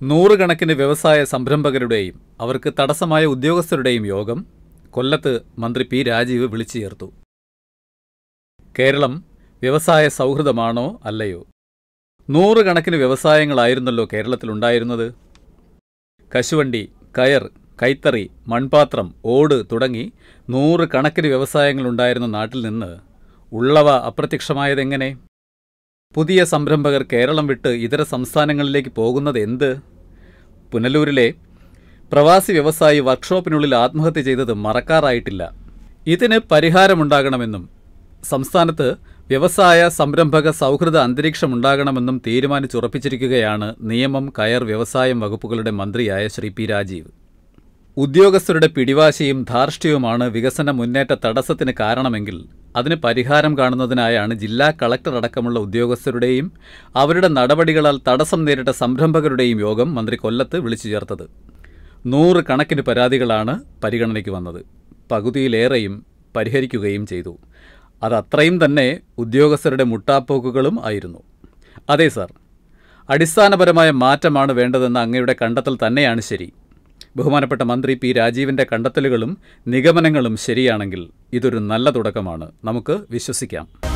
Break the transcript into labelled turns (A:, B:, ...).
A: നൂറുകണക്കിന് വ്യവസായ സംരംഭകരുടെയും അവർക്ക് തടസ്സമായ ഉദ്യോഗസ്ഥരുടെയും യോഗം കൊല്ലത്ത് മന്ത്രി പി രാജീവ് വിളിച്ചു ചേർത്തു കേരളം വ്യവസായ സൗഹൃദമാണോ അല്ലയോ നൂറുകണക്കിന് വ്യവസായങ്ങളായിരുന്നല്ലോ കേരളത്തിലുണ്ടായിരുന്നത് കശുവണ്ടി കയർ കൈത്തറി മൺപാത്രം ഓട് തുടങ്ങി നൂറ് കണക്കിന് വ്യവസായങ്ങളുണ്ടായിരുന്ന നാട്ടിൽ നിന്ന് ഉള്ളവ അപ്രത്യക്ഷമായതെങ്ങനെ പുതിയ സംരംഭകർ കേരളം വിട്ട് ഇതര സംസ്ഥാനങ്ങളിലേക്ക് പോകുന്നത് എന്ത് പുനലൂരിലെ പ്രവാസി വ്യവസായി വർക്ക്ഷോപ്പിനുള്ളിൽ ആത്മഹത്യ ചെയ്തത് മറക്കാറായിട്ടില്ല ഇതിന് പരിഹാരമുണ്ടാകണമെന്നും സംസ്ഥാനത്ത് വ്യവസായ സംരംഭക സൗഹൃദ അന്തരീക്ഷമുണ്ടാകണമെന്നും തീരുമാനിച്ചുറപ്പിച്ചിരിക്കുകയാണ് നിയമം കയർ വ്യവസായം വകുപ്പുകളുടെ മന്ത്രിയായ ശ്രീ പി രാജീവ് ഉദ്യോഗസ്ഥരുടെ പിടിവാശിയും ധാർഷ്ട്യവുമാണ് വികസന മുന്നേറ്റ തടസ്സത്തിന് കാരണമെങ്കിൽ അതിന് പരിഹാരം കാണുന്നതിനായാണ് ജില്ലാ കളക്ടർ അടക്കമുള്ള ഉദ്യോഗസ്ഥരുടെയും അവരുടെ നടപടികളാൽ തടസ്സം നേരിട്ട സംരംഭകരുടെയും യോഗം മന്ത്രി കൊല്ലത്ത് വിളിച്ചു ചേർത്തത് നൂറ് കണക്കിന് പരാതികളാണ് പരിഗണനയ്ക്ക് വന്നത് പകുതിയിലേറെയും പരിഹരിക്കുകയും ചെയ്തു അതത്രയും തന്നെ ഉദ്യോഗസ്ഥരുടെ മുട്ടാപ്പോക്കുകളും ആയിരുന്നു അതെ സാർ അടിസ്ഥാനപരമായ മാറ്റമാണ് വേണ്ടതെന്ന അങ്ങയുടെ കണ്ടെത്തൽ തന്നെയാണ് ശരി ബഹുമാനപ്പെട്ട മന്ത്രി പി രാജീവിൻ്റെ കണ്ടെത്തലുകളും നിഗമനങ്ങളും ശരിയാണെങ്കിൽ ഇതൊരു നല്ല തുടക്കമാണ് നമുക്ക് വിശ്വസിക്കാം